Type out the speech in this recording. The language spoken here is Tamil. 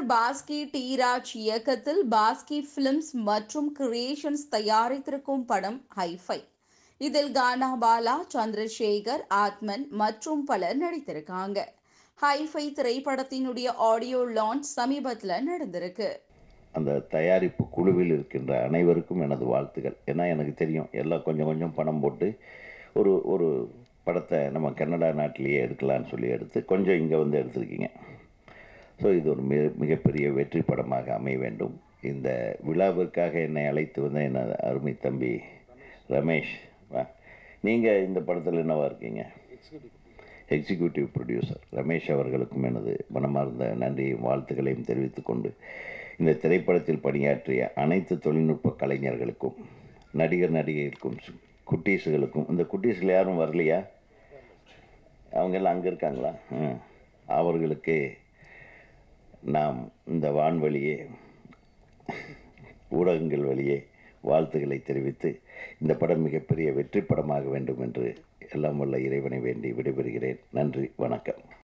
நடிகர் பாஸ்கி டி ராஜ் இயக்கத்தில் பாஸ்கி பிலிம்ஸ் மற்றும் கிரியேஷன்ஸ் தயாரித்திருக்கும் படம் ஹைஃபை இதில் கானா பாலா சந்திரசேகர் ஆத்மன் மற்றும் பலர் நடித்திருக்காங்க ஹைஃபை திரைப்படத்தினுடைய ஆடியோ லான்ச் சமீபத்தில் நடந்திருக்கு அந்த தயாரிப்பு குழுவில் இருக்கின்ற அனைவருக்கும் எனது வாழ்த்துக்கள் ஏன்னா எனக்கு தெரியும் எல்லாம் கொஞ்சம் கொஞ்சம் பணம் போட்டு ஒரு ஒரு படத்தை நம்ம கன்னடா நாட்டிலேயே எடுக்கலான்னு சொல்லி எடுத்து கொஞ்சம் இங்கே வந்து எடுத்திருக்கீங்க ஸோ இது ஒரு மிக மிகப்பெரிய வெற்றி படமாக அமைய வேண்டும் இந்த விழாவிற்காக என்னை அழைத்து வந்த என் அருமை தம்பி ரமேஷ் நீங்கள் இந்த படத்தில் என்னவா இருக்கீங்க எக்ஸிக்யூட்டிவ் ப்ரொடியூசர் ரமேஷ் அவர்களுக்கும் எனது மனமார்ந்த நன்றியும் வாழ்த்துக்களையும் தெரிவித்துக்கொண்டு இந்த திரைப்படத்தில் பணியாற்றிய அனைத்து தொழில்நுட்ப கலைஞர்களுக்கும் நடிகர் நடிகைகளுக்கும் குட்டீஸுகளுக்கும் இந்த குட்டீஸுகள் யாரும் வரலையா அவங்க எல்லாம் அங்கே இருக்காங்களா ம் அவர்களுக்கு நாம் இந்த வான்வழியே ஊடகங்கள் வழியே வாழ்த்துக்களை தெரிவித்து இந்த படம் மிகப்பெரிய வெற்றி படமாக வேண்டும் என்று எல்லாம் வல்ல இறைவனை வேண்டி விடைபெறுகிறேன் நன்றி வணக்கம்